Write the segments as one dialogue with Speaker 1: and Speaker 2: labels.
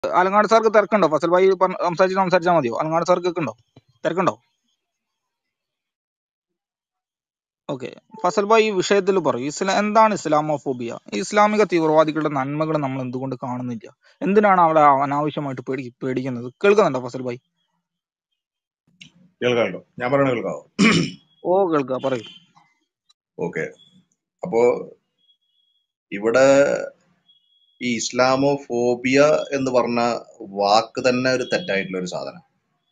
Speaker 1: അലങ്ങാട് സാർക്ക് തിരക്കുണ്ടോ ഫസൽ ഭായി പറഞ്ഞ- സംസാരിച്ച് സംസാരിച്ചാൽ മതിയോ അലങ്ങാട് സാർക്ക് കേൾക്കുണ്ടോ തിരക്കുണ്ടോ ഓക്കെ ഫസൽ ഭായി ഈ വിഷയത്തിൽ പറയൂ ഇസ്ലാം എന്താണ് ഇസ്ലാമോഫോബിയ ഈ ഇസ്ലാമിക തീവ്രവാദികളുടെ നന്മകൾ നമ്മൾ എന്തുകൊണ്ട് കാണുന്നില്ല എന്തിനാണ് അവിടെ അനാവശ്യമായിട്ട് പേടി പേടിക്കുന്നത് കേൾക്കുന്നുണ്ടോ ഫസൽ ഭായി
Speaker 2: കേൾക്കാമല്ലോ ഞാൻ പറയണ കേൾക്കാവോ
Speaker 1: ഓ കേൾക്കുക പറയൂ
Speaker 2: ഓക്കെ അപ്പോ ഇവിടെ ഈ ഇസ്ലാമോ ഫോബിയ എന്ന് പറഞ്ഞ വാക്ക് തന്നെ ഒരു തെറ്റായിട്ടുള്ള ഒരു സാധനം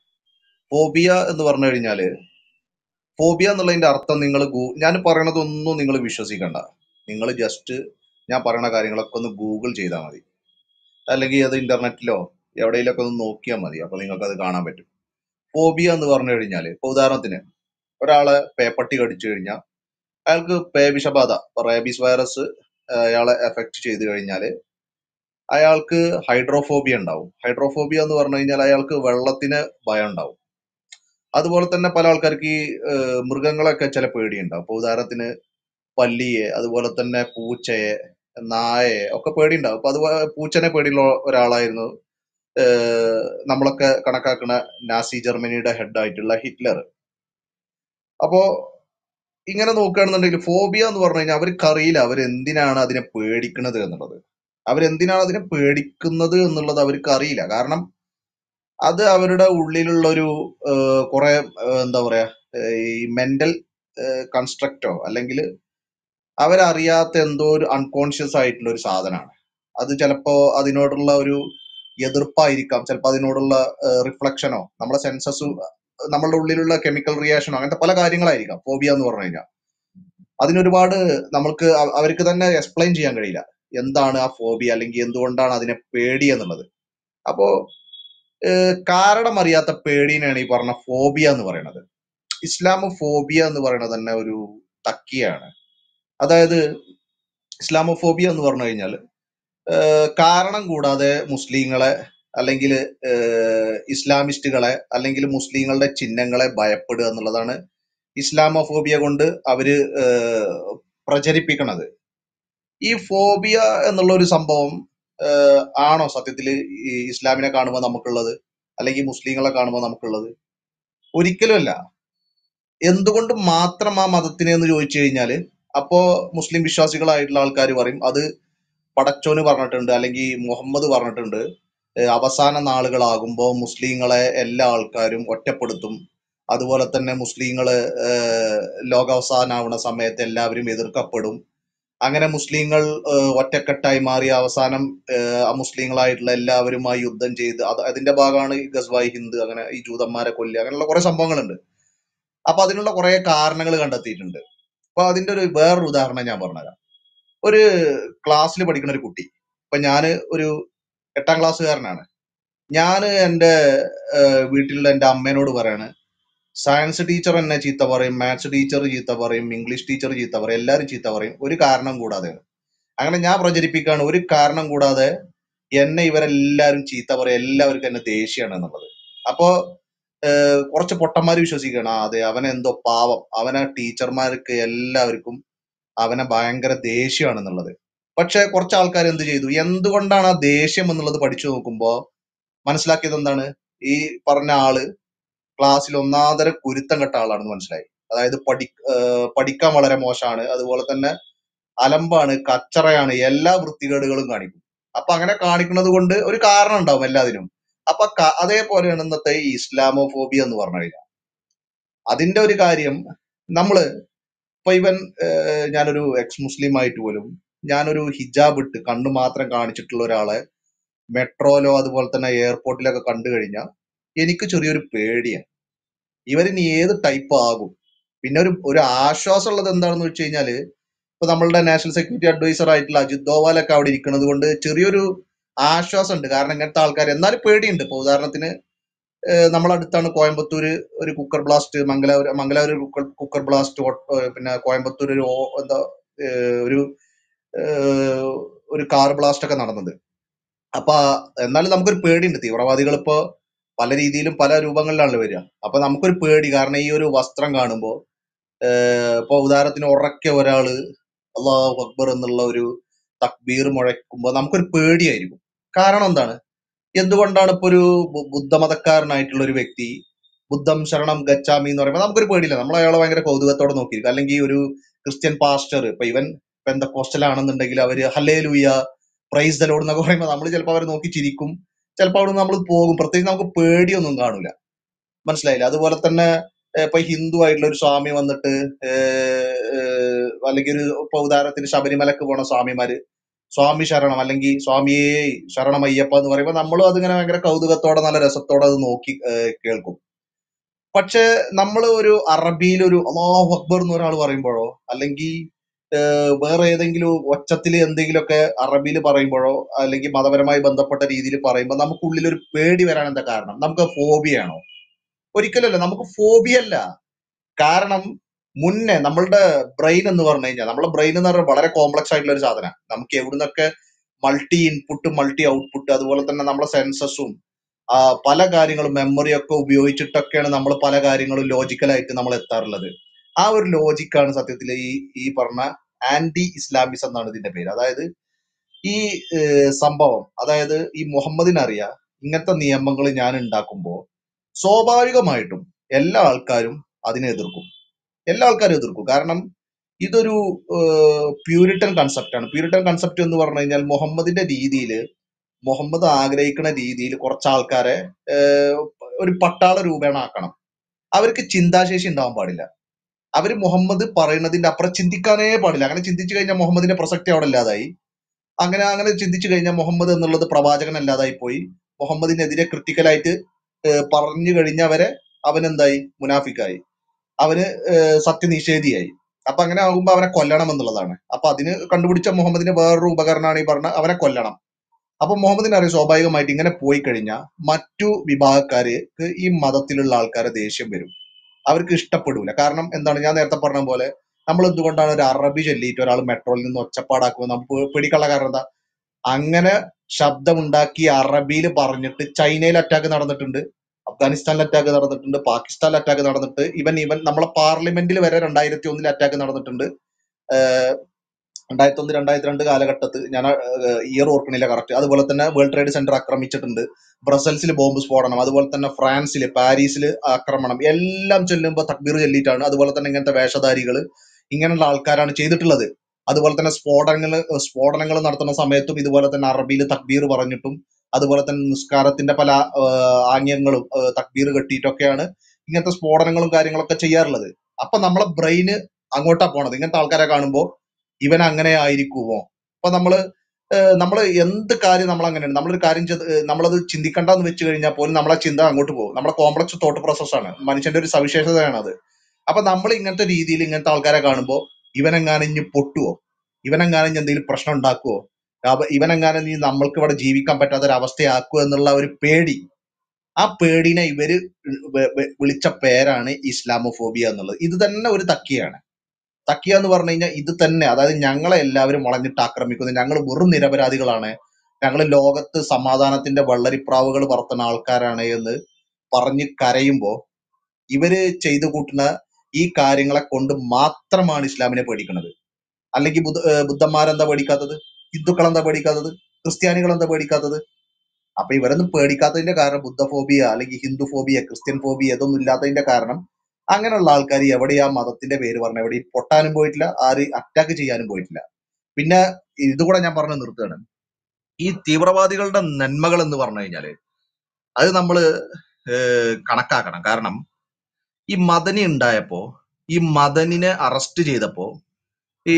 Speaker 2: ഫോബിയ എന്ന് പറഞ്ഞു കഴിഞ്ഞാല് ഫോബിയ എന്നുള്ളതിന്റെ അർത്ഥം നിങ്ങൾ ഞാൻ പറയണതൊന്നും നിങ്ങൾ വിശ്വസിക്കണ്ട നിങ്ങൾ ജസ്റ്റ് ഞാൻ പറയുന്ന കാര്യങ്ങളൊക്കെ ഒന്ന് ഗൂഗിൾ ചെയ്താൽ മതി അല്ലെങ്കിൽ അത് ഇന്റർനെറ്റിലോ എവിടെയെങ്കിലൊക്കെ ഒന്ന് നോക്കിയാൽ മതി അപ്പൊ നിങ്ങൾക്ക് അത് കാണാൻ പറ്റും ഫോബിയ എന്ന് പറഞ്ഞു കഴിഞ്ഞാല് ഇപ്പൊ ഉദാഹരണത്തിന് ഒരാളെ പേപ്പട്ടി കടിച്ചു കഴിഞ്ഞാൽ അയാൾക്ക് പേ വിഷബാധ റേബീസ് വൈറസ് അയാളെ എഫക്ട് ചെയ്തു കഴിഞ്ഞാല് അയാൾക്ക് ഹൈഡ്രോഫോബിയ ഉണ്ടാവും ഹൈഡ്രോഫോബിയ എന്ന് പറഞ്ഞു കഴിഞ്ഞാൽ അയാൾക്ക് വെള്ളത്തിന് ഭയം ഉണ്ടാവും അതുപോലെ തന്നെ പല ആൾക്കാർക്ക് ഈ ഏഹ്, മൃഗങ്ങളൊക്കെ ചില പേടിയുണ്ടാവും അപ്പൊ ഉദാഹരണത്തിന് പല്ലിയെ അതുപോലെ തന്നെ പൂച്ചയെ നായയെ ഒക്കെ പേടിയുണ്ടാവും അപ്പൊ അതുപോലെ പൂച്ചനെ പേടിയുള്ള ഒരാളായിരുന്നു ഏഹ്, നമ്മളൊക്കെ കണക്കാക്കുന്ന നാസി ജർമ്മനിയുടെ ഹെഡ് ആയിട്ടുള്ള ഹിറ്റ്ലർ അപ്പോ ഇങ്ങനെ നോക്കുകയാണെന്നുണ്ടെങ്കിൽ ഫോബിയ എന്ന് പറഞ്ഞു കഴിഞ്ഞാൽ അവർക്ക് അറിയില്ല അവരെന്തിനാണ് അതിനെ പേടിക്കുന്നത് എന്നുള്ളത് അവരെന്തിനാണ് അതിനെ പേടിക്കുന്നത് എന്നുള്ളത് അവർക്ക് അറിയില്ല കാരണം അത് അവരുടെ ഉള്ളിലുള്ള ഒരു ഏഹ്, കുറെ ഏഹ്, എന്താ പറയാ ഏഹ്, ഈ മെന്റൽ കൺസ്ട്രക്റ്റോ അല്ലെങ്കിൽ അവരറിയാത്ത എന്തോ ഒരു അൺകോൺഷ്യസ് ആയിട്ടുള്ള ഒരു സാധനമാണ് അത് ചിലപ്പോ അതിനോടുള്ള ഒരു എതിർപ്പായിരിക്കാം ചിലപ്പോൾ അതിനോടുള്ള റിഫ്ലക്ഷനോ നമ്മുടെ സെൻസസ് നമ്മളുടെ ഉള്ളിലുള്ള കെമിക്കൽ റിയാക്ഷനോ അങ്ങനത്തെ പല കാര്യങ്ങളായിരിക്കാം ഫോബിയ എന്ന് പറഞ്ഞു കഴിഞ്ഞാൽ അതിനൊരുപാട് നമ്മൾക്ക് അവ- അവർക്ക് തന്നെ എക്സ്പ്ലെയിൻ ചെയ്യാൻ കഴിയില്ല എന്താണ് ആ ഫോബിയ അല്ലെങ്കിൽ എന്തുകൊണ്ടാണ് അതിനെ പേടി എന്നുള്ളത് അപ്പോ ഏഹ്, കാരണം അറിയാത്ത പേടിനെയാണ് ഈ പറഞ്ഞ ഫോബിയ എന്ന് പറയുന്നത് ഇസ്ലാമോ ഫോബിയ എന്ന് പറയുന്നത് തന്നെ ഒരു തക്കിയാണ് അതായത് ഇസ്ലാമോഫോബിയ എന്ന് പറഞ്ഞു കഴിഞ്ഞാൽ കാരണം കൂടാതെ മുസ്ലിങ്ങളെ അല്ലെങ്കിൽ ഇസ്ലാമിസ്റ്റുകളെ അല്ലെങ്കിൽ മുസ്ലിങ്ങളുടെ ചിഹ്നങ്ങളെ ഭയപ്പെടുക എന്നുള്ളതാണ് ഇസ്ലാമോഫോബിയ കൊണ്ട് അവര് ഏഹ്, പ്രചരിപ്പിക്കണത് ഈ ഫോബിയ എന്നുള്ള ഒരു സംഭവം ഏഹ്, ആണോ സത്യത്തിൽ ഈ ഇസ്ലാമിനെ കാണുമ്പോൾ നമുക്കുള്ളത് അല്ലെങ്കിൽ മുസ്ലിങ്ങളെ കാണുമ്പോൾ നമുക്കുള്ളത് ഒരിക്കലുമല്ല എന്തുകൊണ്ട് മാത്രം ആ മതത്തിനെ എന്ന് ചോദിച്ചു കഴിഞ്ഞാല് അപ്പോ മുസ്ലിം വിശ്വാസികളായിട്ടുള്ള ആൾക്കാർ പറയും അത് പടച്ചോന് പറഞ്ഞിട്ടുണ്ട് അല്ലെങ്കിൽ മുഹമ്മദ് പറഞ്ഞിട്ടുണ്ട് ഏഹ് അവസാന നാളുകളാകുമ്പോൾ മുസ്ലിങ്ങളെ എല്ലാ ആൾക്കാരും ഒറ്റപ്പെടുത്തും അതുപോലെ തന്നെ മുസ്ലിങ്ങള് ഏഹ് ലോകാവസാനാവുന്ന സമയത്ത് എല്ലാവരും എതിർക്കപ്പെടും അങ്ങനെ മുസ്ലിങ്ങൾ ഏഹ് ഒറ്റക്കെട്ടായി മാറി അവസാനം ഏഹ് ആ മുസ്ലിങ്ങളായിട്ടുള്ള എല്ലാവരുമായി യുദ്ധം ചെയ്ത് അത് അതിന്റെ ഭാഗമാണ് ഈ ഗസ്വായി ഹിന്ദ് അങ്ങനെ ഈ ജൂതന്മാരെ കൊല്ലുക അങ്ങനെയുള്ള കുറെ സംഭവങ്ങളുണ്ട് അപ്പൊ അതിനുള്ള കുറെ കാരണങ്ങൾ കണ്ടെത്തിയിട്ടുണ്ട് അപ്പൊ അതിന്റെ ഒരു വേറൊരു ഉദാഹരണം ഞാൻ പറഞ്ഞുതരാം ഒരു ക്ലാസ്സിൽ പഠിക്കുന്ന ഒരു കുട്ടി ഇപ്പൊ ഞാന് ഒരു എട്ടാം ക്ലാസ്സുകാരനാണ് ഞാൻ എൻ്റെ ഏഹ് വീട്ടിലുള്ള എൻ്റെ അമ്മേനോട് പറയാണ് സയൻസ് ടീച്ചർ എന്നെ ചീത്ത പറയും മാത്സ് ടീച്ചർ ചീത്ത പറയും ഇംഗ്ലീഷ് ടീച്ചർ ചീത്ത പറയും എല്ലാവരും ചീത്ത പറയും ഒരു കാരണം കൂടാതെ അങ്ങനെ ഞാൻ പ്രചരിപ്പിക്കുകയാണ് ഒരു കാരണം കൂടാതെ എന്നെ ഇവരെല്ലാവരും ചീത്ത പറയും എല്ലാവർക്കും എന്നെ ദേഷ്യമാണ് എന്നുള്ളത് അപ്പോ ഏഹ് കുറച്ച് പൊട്ടന്മാര് വിശ്വസിക്കണം ആ അതെ അവൻ എന്തോ പാവം അവനെ ടീച്ചർമാർക്ക് എല്ലാവർക്കും അവനെ ഭയങ്കര ദേഷ്യമാണെന്നുള്ളത് പക്ഷെ കുറച്ച് ആൾക്കാർ എന്ത് ചെയ്തു എന്തുകൊണ്ടാണ് ആ ദേഷ്യം എന്നുള്ളത് പഠിച്ചു നോക്കുമ്പോ മനസ്സിലാക്കിയത് എന്താണ് ഈ പറഞ്ഞ ആള് ക്ലാസ്സിൽ ഒന്നാന്തര കുരുത്തം കെട്ട ആളാണെന്ന് മനസ്സിലായി അതായത് പഠി ഏഹ് പഠിക്കാൻ വളരെ മോശമാണ് അതുപോലെ തന്നെ അലമ്പാണ് കച്ചറയാണ് എല്ലാ വൃത്തികേടുകളും കാണിക്കും അപ്പൊ അങ്ങനെ കാണിക്കുന്നത് കൊണ്ട് ഒരു കാരണം ഉണ്ടാവും എല്ലാത്തിനും അപ്പൊ ക- അതേപോലെയാണ് ഇന്നത്തെ ഈ ഇസ്ലാമോഫോബിയ എന്ന് പറഞ്ഞു കഴിഞ്ഞാൽ അതിന്റെ ഒരു കാര്യം നമ്മള് ഇപ്പൊ ഇവൻ ഏഹ് ഞാനൊരു എക്സ് മുസ്ലിം ആയിട്ട് പോലും ഞാനൊരു ഹിജാബ് ഇട്ട് കണ്ണു മാത്രം കാണിച്ചിട്ടുള്ള ഒരാളെ മെട്രോയിലോ അതുപോലെ തന്നെ എയർപോർട്ടിലൊക്കെ കണ്ടു കഴിഞ്ഞാൽ എനിക്ക് ചെറിയൊരു പേടിയാണ് ഇവരിനി ഏത് ടൈപ്പ് ആകും പിന്നെ ഒരു ഒരു ആശ്വാസം ഉള്ളത് എന്താണെന്ന് വെച്ച് കഴിഞ്ഞാല് ഇപ്പൊ നമ്മളുടെ നാഷണൽ സെക്യൂരിറ്റി അഡ്വൈസർ ആയിട്ടുള്ള അജിത് ദോവാലൊക്കെ അവിടെ ഇരിക്കുന്നത് കൊണ്ട് ചെറിയൊരു ആശ്വാസം ഉണ്ട് കാരണം ഇങ്ങനത്തെ ആൾക്കാർ എന്നാലും പേടിയുണ്ട് ഇപ്പൊ ഉദാഹരണത്തിന് ഏഹ് നമ്മളടുത്താണ് കോയമ്പത്തൂര് ഒരു കുക്കർ ബ്ലാസ്റ്റ് മംഗലാപുരം മംഗലാപുരം ഒരു കുക്കർ കുക്കർ ബ്ലാസ്റ്റ് ഓ- ഏഹ് പിന്നെ കോയമ്പത്തൂർ ഒരു ഓ- എന്താ ഏഹ് ഒരു ഏഹ് ഒരു കാർ ബ്ലാസ്റ്റ് ഒക്കെ നടന്നത് അപ്പൊ എന്നാലും നമുക്കൊരു പേടിയുണ്ട് തീവ്രവാദികൾ ഇപ്പോ പല രീതിയിലും പല രൂപങ്ങളിലാണല്ലോ വരിക അപ്പൊ നമുക്കൊരു പേടി കാരണം ഈ ഒരു വസ്ത്രം കാണുമ്പോ ഏഹ് ഇപ്പൊ ഉദാഹരണത്തിന് ഉറക്കെ ഒരാള് അള്ളാഹു അക്ബർ എന്നുള്ള ഒരു തക്ബീർ മുഴക്കുമ്പോ നമുക്കൊരു പേടിയായിരിക്കും കാരണം എന്താണ് എന്തുകൊണ്ടാണ് ഇപ്പൊ ഒരു ബു- ബുദ്ധമതക്കാരനായിട്ടുള്ള ഒരു വ്യക്തി ബുദ്ധം ശരണം ഗച്ഛാമി എന്ന് പറയുമ്പോൾ നമുക്കൊരു പേടിയില്ല നമ്മൾ അയാളെ ഭയങ്കര കൗതുകത്തോടെ നോക്കിയിരിക്കും അല്ലെങ്കിൽ ഒരു ക്രിസ്ത്യൻ പാസ്റ്റർ ഇപ്പൊ ഇവൻ പെന്തക്കോസ്റ്റലാണെന്നുണ്ടെങ്കിൽ അവര് ഹല്ലേ ലൂയ പ്രൈസ് ദലോഡ് എന്നൊക്കെ പറയുമ്പോൾ നമ്മൾ ചിലപ്പോൾ അവരെ നോക്കി ചിരിക്കും ചിലപ്പോൾ അവിടെ നമ്മൾ പോകും പ്രത്യേകിച്ച് നമുക്ക് പേടിയൊന്നും കാണൂല മനസ്സിലായില്ല അതുപോലെ തന്നെ ഏഹ് ഇപ്പൊ ഹിന്ദു ആയിട്ടുള്ള ഒരു സ്വാമി വന്നിട്ട് ഏഹ് ഏഹ് അല്ലെങ്കിൽ ഒരു ഇപ്പൊ ഉദാഹരണത്തിന് ശബരിമലക്ക് പോണ സ്വാമിമാര് സ്വാമി ശരണം അല്ലെങ്കിൽ സ്വാമിയേ ശരണം അയ്യപ്പ എന്ന് പറയുമ്പോൾ നമ്മളും അതിങ്ങനെ ഭയങ്കര കൗതുകത്തോടെ നല്ല രസത്തോടെ അത് നോക്കി ഏഹ് കേൾക്കും പക്ഷെ നമ്മൾ ഒരു അറബിയിൽ ഒരു അള്ളാഹു അക്ബർ എന്ന് ഒരാൾ പറയുമ്പോഴോ അല്ലെങ്കിൽ ഏഹ് വേറെ ഏതെങ്കിലും ഒച്ചത്തിൽ എന്തെങ്കിലുമൊക്കെ അറബിയിൽ പറയുമ്പോഴോ അല്ലെങ്കിൽ മതപരമായി ബന്ധപ്പെട്ട രീതിയിൽ പറയുമ്പോൾ നമുക്കുള്ളിൽ ഒരു പേടി വരാൻ എന്താ കാരണം നമുക്ക് ഫോബിയാണോ ഒരിക്കലല്ല നമുക്ക് ഫോബിയ അല്ല കാരണം മുന്നേ നമ്മളുടെ ബ്രെയിൻ എന്ന് പറഞ്ഞു കഴിഞ്ഞാൽ നമ്മുടെ ബ്രെയിൻ എന്ന് പറഞ്ഞാൽ വളരെ കോംപ്ലക്സ് ആയിട്ടുള്ള ഒരു സാധനം നമുക്ക് എവിടുന്നൊക്കെ മൾട്ടി ഇൻപുട്ട് മൾട്ടി ഔട്ട്പുട്ട് അതുപോലെ തന്നെ നമ്മുടെ സെൻസസും പല കാര്യങ്ങളും മെമ്മറി ഒക്കെ ഉപയോഗിച്ചിട്ടൊക്കെയാണ് നമ്മൾ പല കാര്യങ്ങളും ലോജിക്കലായിട്ട് നമ്മൾ എത്താറുള്ളത് ആ ഒരു ലോജിക്കാണ് സത്യത്തിൽ ഈ ഈ പറഞ്ഞ ആന്റി ഇസ്ലാമിസം എന്നാണ് ഇതിന്റെ പേര് അതായത് ഈ ഏഹ്, സംഭവം അതായത് ഈ മുഹമ്മദിന് അറിയാം ഇങ്ങനത്തെ നിയമങ്ങൾ ഞാൻ ഉണ്ടാക്കുമ്പോൾ സ്വാഭാവികമായിട്ടും എല്ലാ ആൾക്കാരും അതിനെ എതിർക്കും എല്ലാ ആൾക്കാരും എതിർക്കും കാരണം ഇതൊരു പ്യൂരിറ്റൻ കൺസെപ്റ്റ് ആണ് പ്യൂരിറ്റൻ കൺസെപ്റ്റ് എന്ന് പറഞ്ഞു കഴിഞ്ഞാൽ മുഹമ്മദിന്റെ രീതിയിൽ മുഹമ്മദ് ആഗ്രഹിക്കുന്ന രീതിയിൽ കുറച്ച് ആൾക്കാരെ ഏഹ്, ഒരു പട്ടാള രൂപേണ ആക്കണം അവർക്ക് ചിന്താശേഷി ഉണ്ടാവാൻ പാടില്ല അവര് മുഹമ്മദ് പറയുന്നതിന്റെ അപ്പുറം ചിന്തിക്കാനേ പാടില്ല അങ്ങനെ ചിന്തിച്ചു കഴിഞ്ഞാൽ മുഹമ്മദിന്റെ പ്രസക്തി അവിടെ ഇല്ലാതായി അങ്ങനെ അങ്ങനെ ചിന്തിച്ചു കഴിഞ്ഞാൽ മുഹമ്മദ് എന്നുള്ളത് പ്രവാചകൻ അല്ലാതായി പോയി മുഹമ്മദിനെതിരെ ക്രിട്ടിക്കലായിട്ട് പറഞ്ഞു കഴിഞ്ഞവരെ അവൻ എന്തായി മുനാഫിക്കായി അവന് ഏഹ് സത്യനിഷേധിയായി അപ്പൊ അങ്ങനെ ആകുമ്പോ അവനെ കൊല്ലണം എന്നുള്ളതാണ് അപ്പൊ അതിന് കണ്ടുപിടിച്ച മുഹമ്മദിന്റെ വേറൊരു ഉപകരണമാണ് ഈ പറഞ്ഞ അവനെ കൊല്ലണം അപ്പൊ മുഹമ്മദിന് അറിയാം സ്വാഭാവികമായിട്ട് ഇങ്ങനെ പോയി കഴിഞ്ഞാൽ മറ്റു വിഭാഗക്കാർക്ക് ഈ മതത്തിലുള്ള ആൾക്കാരെ ദേഷ്യം വരും അവർക്ക് ഇഷ്ടപ്പെടൂല കാരണം എന്താണ് ഞാൻ നേരത്തെ പറഞ്ഞ പോലെ നമ്മൾ എന്തുകൊണ്ടാണ് ഒരു അറബി ചൊല്ലിയിട്ട് ഒരാൾ മെട്രോയിൽ നിന്ന് ഒച്ചപ്പാടാക്കുമ്പോൾ നമുക്ക് പേടിക്കുള്ള കാരണം എന്താ അങ്ങനെ ശബ്ദമുണ്ടാക്കി അറബിയിൽ പറഞ്ഞിട്ട് ചൈനയിൽ അറ്റാക്ക് നടന്നിട്ടുണ്ട് അഫ്ഗാനിസ്ഥാനിൽ അറ്റാക്ക് നടന്നിട്ടുണ്ട് പാകിസ്ഥാനിൽ അറ്റാക്ക് നടന്നിട്ട് ഇവൻ ഇവൻ നമ്മളെ പാർലമെന്റിൽ വരെ രണ്ടായിരത്തി ഒന്നിൽ അറ്റാക്ക് നടന്നിട്ടുണ്ട് ഏഹ് രണ്ടായിരത്തി ഒന്ന് രണ്ടായിരത്തി രണ്ട് കാലഘട്ടത്തിൽ ഞാൻ ഇയർ ഓർക്കണില്ല കറക്റ്റ് അതുപോലെ തന്നെ വേൾഡ് ട്രേഡ് സെന്റർ ആക്രമിച്ചിട്ടുണ്ട് ബ്രസൽസിൽ ബോംബ് സ്ഫോടനം അതുപോലെ തന്നെ ഫ്രാൻസിൽ പാരീസിൽ ആക്രമണം എല്ലാം ചൊല്ലുമ്പോൾ തക്ബീർ ചൊല്ലിയിട്ടാണ് അതുപോലെ തന്നെ ഇങ്ങനത്തെ വേഷധാരികൾ ഇങ്ങനെയുള്ള ആൾക്കാരാണ് ചെയ്തിട്ടുള്ളത് അതുപോലെ തന്നെ സ്ഫോടനങ്ങൾ സ്ഫോടനങ്ങൾ നടത്തുന്ന സമയത്തും ഇതുപോലെ തന്നെ അറബിയിൽ തക്ബീർ പറഞ്ഞിട്ടും അതുപോലെ തന്നെ നിസ്കാരത്തിന്റെ പല ആഹ് ആംഗ്യങ്ങളും ആഹ് തക്ബീർ കെട്ടിയിട്ടൊക്കെയാണ് ഇങ്ങനത്തെ സ്ഫോടനങ്ങളും കാര്യങ്ങളൊക്കെ ചെയ്യാറുള്ളത് അപ്പൊ നമ്മളെ ബ്രെയിന് അങ്ങോട്ടാ പോണത് ഇങ്ങനത്തെ ആൾക്കാരെ കാണുമ്പോൾ ഇവൻ അങ്ങനെ ആയിരിക്കുമോ അപ്പൊ നമ്മള് ഏഹ് നമ്മള് എന്ത് കാര്യം നമ്മൾ അങ്ങനെയാണ് നമ്മളൊരു കാര്യം ചെയ്ത് ഏഹ് നമ്മളത് ചിന്തിക്കണ്ടെന്ന് വെച്ച് കഴിഞ്ഞാൽ പോലും നമ്മളെ ചിന്ത അങ്ങോട്ട് പോകും നമ്മളെ കോംപ്ലക്സ് തോട്ട് പ്രോസസ്സാണ് മനുഷ്യന്റെ ഒരു സവിശേഷതയാണ് അത് അപ്പൊ നമ്മൾ ഇങ്ങനത്തെ രീതിയിൽ ഇങ്ങനത്തെ ആൾക്കാരെ കാണുമ്പോൾ ഇവനെങ്ങാനും ഇനി പൊട്ടുവോ ഇവനെങ്ങാനും ഇനി എന്തെങ്കിലും പ്രശ്നം ഉണ്ടാക്കുവോ അവ- ഇവനെങ്ങാനും നീ നമ്മൾക്ക് ഇവിടെ ജീവിക്കാൻ പറ്റാത്ത ഒരു അവസ്ഥയാക്കുമോ എന്നുള്ള ഒരു പേടി ആ പേടിനെ ഇവര് വെ- വെ- വിളിച്ച പേരാണ് ഇസ്ലാമോഫോബിയ എന്നുള്ളത് ഇത് തന്നെ ഒരു തക്കിയാണ് തക്കിയ എന്ന് പറഞ്ഞു കഴിഞ്ഞാൽ ഇത് തന്നെ അതായത് ഞങ്ങളെ എല്ലാവരും വളഞ്ഞിട്ട് ആക്രമിക്കുന്നു ഞങ്ങൾ വെറും നിരപരാധികളാണ് ഞങ്ങൾ ലോകത്ത് സമാധാനത്തിന്റെ വെള്ളരിപ്രാവുകൾ പറത്തുന്ന ആൾക്കാരാണ് എന്ന് പറഞ്ഞ് കരയുമ്പോ ഇവര് ചെയ്തു കൂട്ടുന്ന ഈ കാര്യങ്ങളെ കൊണ്ട് മാത്രമാണ് ഇസ്ലാമിനെ പേടിക്കുന്നത് അല്ലെങ്കിൽ ബുദ്ധ ഏഹ് ബുദ്ധന്മാരെന്താ പേടിക്കാത്തത് ഹിന്ദുക്കൾ എന്താ പേടിക്കാത്തത് ക്രിസ്ത്യാനികൾ എന്താ പേടിക്കാത്തത് അപ്പൊ ഇവരൊന്നും പേടിക്കാത്തതിന്റെ കാരണം ബുദ്ധഫോബിയ അല്ലെങ്കിൽ ഹിന്ദു ഫോബിയ ക്രിസ്ത്യൻ ഫോബിയ ഇതൊന്നും ഇല്ലാത്തതിന്റെ കാരണം അങ്ങനെയുള്ള ആൾക്കാർ എവിടെയാ മതത്തിന്റെ പേര് പറഞ്ഞ എവിടെയും പൊട്ടാനും പോയിട്ടില്ല ആര് അറ്റാക്ക് ചെയ്യാനും പോയിട്ടില്ല പിന്നെ ഇതുകൂടെ ഞാൻ പറഞ്ഞു നിർത്തുകയാണ് ഈ തീവ്രവാദികളുടെ നന്മകൾ എന്ന് പറഞ്ഞു കഴിഞ്ഞാല് അത് നമ്മള് ഏഹ് കണക്കാക്കണം കാരണം ഈ മദനി ഉണ്ടായപ്പോ ഈ മദനിനെ അറസ്റ്റ് ചെയ്തപ്പോ ഈ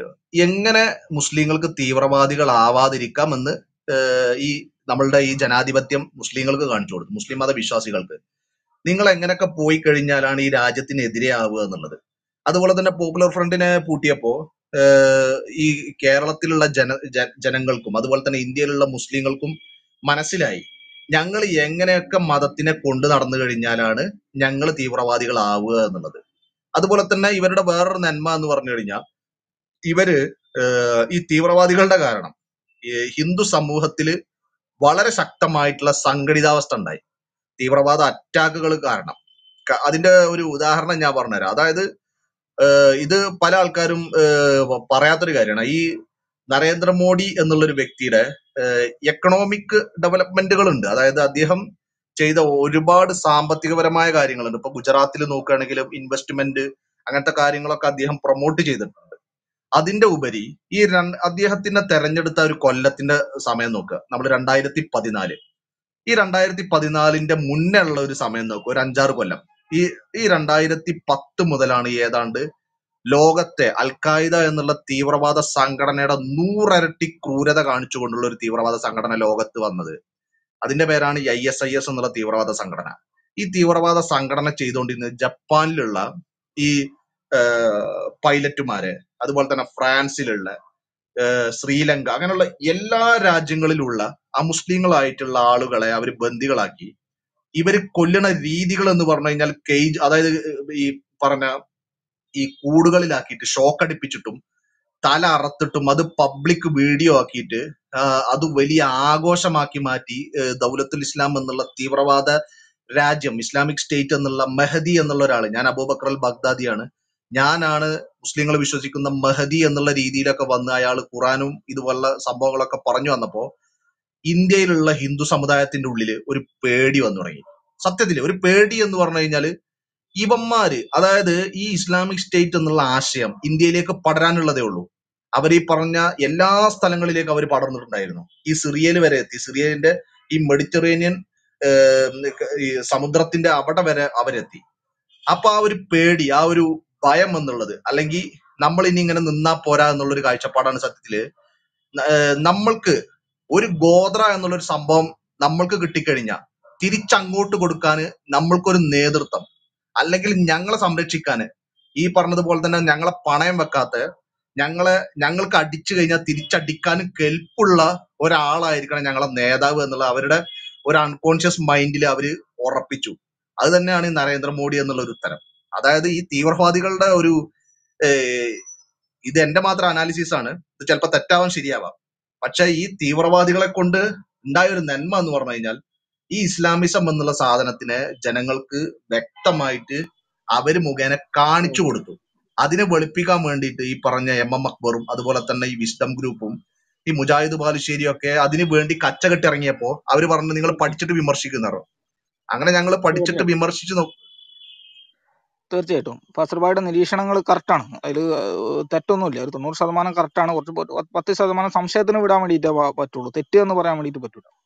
Speaker 2: എങ്ങനെ മുസ്ലിങ്ങൾക്ക് തീവ്രവാദികളാവാതിരിക്കാം എന്ന് ഏഹ് ഈ നമ്മളുടെ ഈ ജനാധിപത്യം മുസ്ലിങ്ങൾക്ക് കാണിച്ചു കൊടുത്തു മുസ്ലിം മത വിശ്വാസികൾക്ക് നിങ്ങൾ എങ്ങനെയൊക്കെ പോയി കഴിഞ്ഞാലാണ് ഈ രാജ്യത്തിനെതിരെ ആവുക എന്നുള്ളത് അതുപോലെ തന്നെ പോപ്പുലർ ഫ്രണ്ടിനെ പൂട്ടിയപ്പോ ഏഹ് ഈ കേരളത്തിലുള്ള ജന ജ- ജനങ്ങൾക്കും അതുപോലെ തന്നെ ഇന്ത്യയിലുള്ള മുസ്ലിങ്ങൾക്കും മനസ്സിലായി ഞങ്ങൾ എങ്ങനെയൊക്കെ മതത്തിനെ കൊണ്ടു നടന്നു കഴിഞ്ഞാലാണ് ഞങ്ങൾ തീവ്രവാദികളാവുക എന്നുള്ളത് അതുപോലെ തന്നെ ഇവരുടെ വേറൊരു നന്മ എന്ന് പറഞ്ഞു കഴിഞ്ഞാൽ ഇവര് ഏഹ് ഈ തീവ്രവാദികളുടെ കാരണം ഈ ഹിന്ദു സമൂഹത്തിൽ വളരെ ശക്തമായിട്ടുള്ള സംഘടിതാവസ്ഥ ഉണ്ടായി തീവ്രവാദ അറ്റാക്കുകൾ കാരണം ക- അതിന്റെ ഒരു ഉദാഹരണം ഞാൻ പറഞ്ഞുതരാം അതായത് ഏഹ് ഇത് പല ആൾക്കാരും ഏഹ് പറയാത്തൊരു കാര്യമാണ് ഈ നരേന്ദ്രമോദി എന്നുള്ള ഒരു വ്യക്തിയുടെ എക്കണോമിക് ഡെവലപ്മെന്റുകൾ ഉണ്ട് അതായത് അദ്ദേഹം ചെയ്ത ഒരുപാട് സാമ്പത്തികപരമായ കാര്യങ്ങളുണ്ട് ഇപ്പൊ ഗുജറാത്തിൽ നോക്കുകയാണെങ്കിലും ഇൻവെസ്റ്റ്മെന്റ് അങ്ങനത്തെ കാര്യങ്ങളൊക്കെ അദ്ദേഹം പ്രൊമോട്ട് ചെയ്തിട്ടുണ്ട് അതിന്റെ ഉപരി ഈ രണ്ട് അദ്ദേഹത്തിനെ തെരഞ്ഞെടുത്ത ഒരു കൊല്ലത്തിന്റെ സമയം നോക്കുക നമ്മൾ രണ്ടായിരത്തി പതിനാല് ഈ രണ്ടായിരത്തി പതിനാലിന്റെ മുന്നേ ഉള്ള ഒരു സമയം നോക്കുക ഒരു അഞ്ചാറ് കൊല്ലം ഈ ഈ രണ്ടായിരത്തി പത്ത് മുതലാണ് ഏതാണ്ട് ലോകത്തെ അൽഖായിദ എന്നുള്ള തീവ്രവാദ സംഘടനയുടെ നൂറരട്ടി ക്രൂരത കാണിച്ചുകൊണ്ടുള്ള ഒരു തീവ്രവാദ സംഘടന ലോകത്ത് വന്നത് അതിന്റെ പേരാണ് ഐ എസ് ഐ എസ് എന്നുള്ള തീവ്രവാദ സംഘടന ഈ തീവ്രവാദ സംഘടന ചെയ്തുകൊണ്ടിരുന്നത് ജപ്പാനിലുള്ള ഈ പൈലറ്റുമാരെ അതുപോലെ തന്നെ ഫ്രാൻസിലുള്ള ഏഹ് ശ്രീലങ്ക അങ്ങനെയുള്ള എല്ലാ രാജ്യങ്ങളിലുള്ള അമുസ്ലിങ്ങളായിട്ടുള്ള ആളുകളെ അവർ ബന്ദികളാക്കി ഇവര് കൊല്ലണ രീതികൾ എന്ന് പറഞ്ഞു കഴിഞ്ഞാൽ കേജ് അതായത് ഈ പറഞ്ഞ ഈ കൂടുകളിലാക്കിയിട്ട് ഷോക്ക് അടിപ്പിച്ചിട്ടും തല അറത്തിട്ടും അത് പബ്ലിക് വീഡിയോ ആക്കിയിട്ട് ആ, അത് വലിയ ആഘോഷമാക്കി മാറ്റി ഏഹ് ദൗലത്തുൽ ഇസ്ലാം എന്നുള്ള തീവ്രവാദ രാജ്യം ഇസ്ലാമിക് സ്റ്റേറ്റ് എന്നുള്ള മെഹദി എന്നുള്ള ഒരാള് ഞാൻ അബൂബക്കർ അൽ ബഗ്ദാദിയാണ് ഞാനാണ് മുസ്ലിങ്ങൾ വിശ്വസിക്കുന്ന മെഹദി എന്നുള്ള രീതിയിലൊക്കെ വന്ന് അയാൾ ഖുറാനും ഇതുപോലുള്ള സംഭവങ്ങളൊക്കെ പറഞ്ഞു വന്നപ്പോ ഇന്ത്യയിലുള്ള ഹിന്ദു സമുദായത്തിന്റെ ഉള്ളിൽ ഒരു പേടി വന്നു തുടങ്ങി സത്യത്തില് ഒരു പേടി എന്ന് പറഞ്ഞു കഴിഞ്ഞാല് ഇവന്മാര് അതായത് ഈ ഇസ്ലാമിക് സ്റ്റേറ്റ് എന്നുള്ള ആശയം ഇന്ത്യയിലേക്ക് പടരാനുള്ളതേ ഉള്ളൂ അവർ ഈ പറഞ്ഞ എല്ലാ സ്ഥലങ്ങളിലേക്ക് അവർ പടർന്നിട്ടുണ്ടായിരുന്നു ഈ സിറിയയിൽ വരെ എത്തി സിറിയന്റെ ഈ മെഡിറ്ററേനിയൻ ഏഹ്, ഈ സമുദ്രത്തിന്റെ അവിടെ വരെ അവരെത്തി അപ്പൊ ആ ഒരു പേടി ആ ഒരു ഭയം എന്നുള്ളത് അല്ലെങ്കിൽ നമ്മൾ ഇനി ഇങ്ങനെ നിന്നാ പോരാ എന്നുള്ള ഒരു കാഴ്ചപ്പാടാണ് സത്യത്തില് ഏഹ്, നമ്മൾക്ക് ഒരു ഗോത്ര എന്നുള്ള ഒരു സംഭവം നമ്മൾക്ക് കിട്ടിക്കഴിഞ്ഞാൽ തിരിച്ചങ്ങോട്ട് കൊടുക്കാൻ നമ്മൾക്കൊരു നേതൃത്വം അല്ലെങ്കിൽ ഞങ്ങളെ സംരക്ഷിക്കാൻ ഈ പറഞ്ഞതുപോലെ തന്നെ ഞങ്ങളെ പണയം വെക്കാത്ത ഞങ്ങളെ ഞങ്ങൾക്ക് അടിച്ചു കഴിഞ്ഞാൽ തിരിച്ചടിക്കാൻ കെൽപ്പുള്ള ഒരാളായിരിക്കണം ഞങ്ങളെ നേതാവ് എന്നുള്ള അവരുടെ ഒരു അൺകോൺഷ്യസ് മൈൻഡിൽ അവര് ഉറപ്പിച്ചു അത് തന്നെയാണ് ഈ നരേന്ദ്രമോദി എന്നുള്ള ഒരു ഉത്തരം അതായത് ഈ തീവ്രവാദികളുടെ ഒരു ഏഹ്, ഇത് എന്റെ മാത്രം അനാലിസിസ് ആണ് ഇത് ചിലപ്പോൾ തെറ്റാവാൻ ശരിയാവാം പക്ഷെ ഈ തീവ്രവാദികളെ കൊണ്ട് ഉണ്ടായ ഒരു നന്മ എന്ന് പറഞ്ഞു കഴിഞ്ഞാൽ ഈ ഇസ്ലാമിസം എന്നുള്ള സാധനത്തിനെ ജനങ്ങൾക്ക് വ്യക്തമായിട്ട് അവര് മുഖേന കാണിച്ചു കൊടുത്തു അതിനെ വെളുപ്പിക്കാൻ വേണ്ടിയിട്ട് ഈ പറഞ്ഞ എം എം അക്ബറും അതുപോലെ തന്നെ ഈ വിസ്ഡം ഗ്രൂപ്പും ഈ മുജാഹിദ് ബാലുശ്ശേരിയും ഒക്കെ അതിന് വേണ്ടി കച്ചകെട്ടി ഇറങ്ങിയപ്പോ അവര് പറഞ്ഞു നിങ്ങൾ പഠിച്ചിട്ട് വിമർശിക്കുന്നവരോ അങ്ങനെ ഞങ്ങൾ പഠിച്ചിട്ട്
Speaker 1: തീർച്ചയായിട്ടും
Speaker 2: വിമർശിച്ച് നോക്കും
Speaker 1: തീർച്ചയായിട്ടും ഫസർബായുടെ നിരീക്ഷണങ്ങൾ കറക്റ്റാണ് അതിൽ തെറ്റൊന്നുമില്ല ഒരു തൊണ്ണൂറ് ശതമാനം കറക്റ്റാണ് കുറച്ച് പത്ത് പത്ത് ശതമാനം സംശയത്തിന് വിടാൻ വേണ്ടിയിട്ടേ പ- പറ്റുള്ളൂ തെറ്റ് എന്ന് പറയാൻ വേണ്ടിയിട്ട് പറ്റൂല